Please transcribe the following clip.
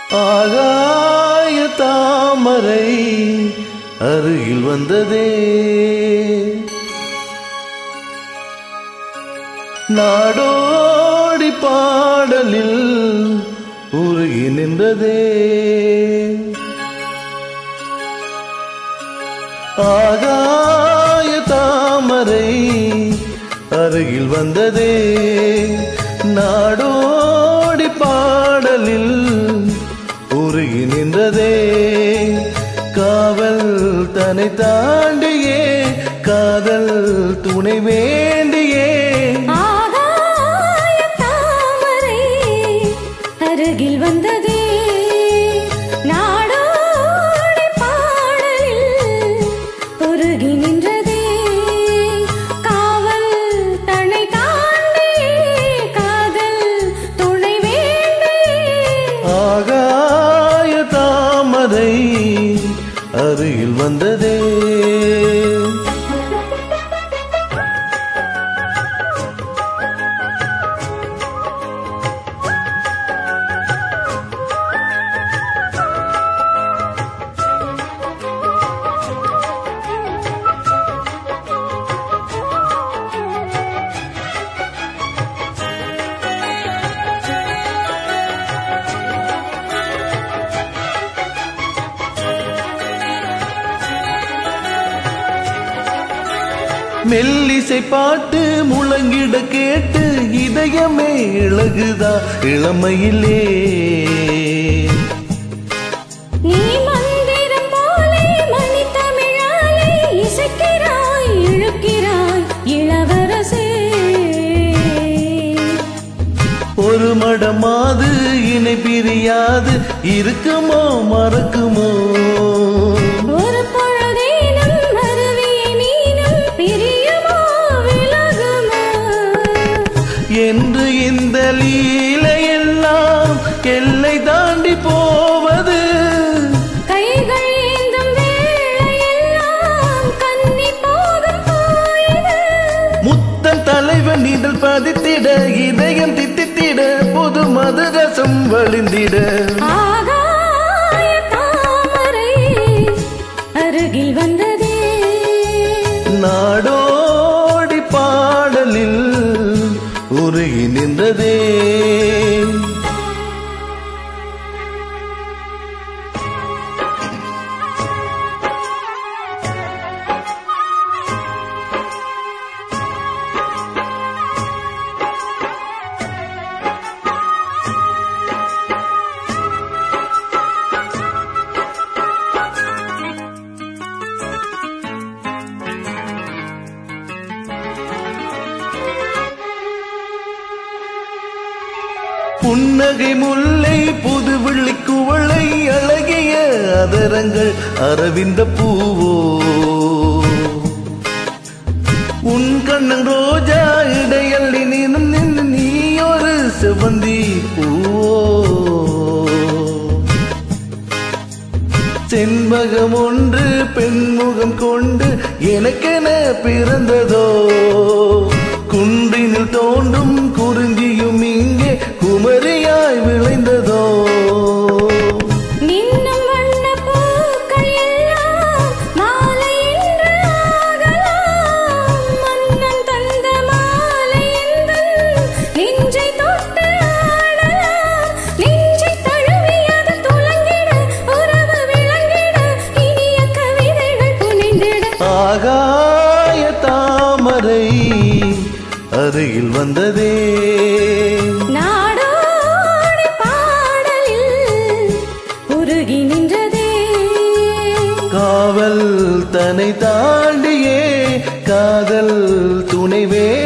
ஆகாய தாமரை அருகில் வந்ததே நாடோடி பாடலில் உருகி நின்றதே ஆகாய தாமரை அருகில் வந்ததே நாடோடி பாடலில் உருகி நின்றதே காவல் தன்னை தாண்டியே காதல் துணை வேண்டியே ஆகாய தாமரை அருகில் வந்ததே நாடோடி பாடலில் உருகி நின்றதே காவல் தன்னை தாண்டி காதல் துணை வேண்டி ஆகாய தாமரை அருகில் வந்ததே மெல்லிசை பாட்டு முழங்கிட கேட்டு இதயமே இழகுதா இளமையிலே நீ மந்திரம் போலே மணி தமிழாலே இசைக்கிறாய் இழுக்கிறாய் இளவரசே ஒரு மடமாது இணை பிரியாது இருக்குமோ மறக்குமோ ஒரு பொழுதேனும் அருவியை நீனும் பிரியுமோ விலகுமோ என்று இந்த லீலையெல்லாம் எல்லை தாண்டி போவது கைகள் ஏந்தும் வேளையெல்லாம் கன்னி போதும் போயது முத்தன் தலைவன் இதழ் பதித்திட இதயம் தித்தித்திட புது மதுரசம் வழிந்திட ஆகாய தாமரை அருகில் வந்ததே நாடோடி பாடலில் உருகி நின்றதே புன்னகை முல்லை புது வெள்ளி குவளை அழகிய அதரங்கள் அரவிந்த பூவோ உன் கண்ணன் ரோஜா இடையள்ளி நின்று நின்று நீ ஒரு செவந்தி பூவோ செண்பகம் ஒன்று பெண்முகம் கொண்டு எனக்கென பிறந்ததோ குன்றினில் தோன்றும் குறிஞ்சியும் இங்கே குமரியாய் விளைந்ததோ மின்னும் வண்ணப் பூக்கள் எல்லாம் மாலை என்று ஆகலாம். மன்னன் தந்த மாலை எந்தன் நெஞ்சை தொட்டு ஆடலாம். நெஞ்சைத் தழுவி அது துலங்கிட, உறவு விளங்கிட, இனிய கவிதைகள் புனைந்திட. ஆகாய தாமரை அருகில் வந்ததே நாடோடி பாடலில் உருகி நின்றதே காவல் தன்னை தாண்டியே காதல் துணை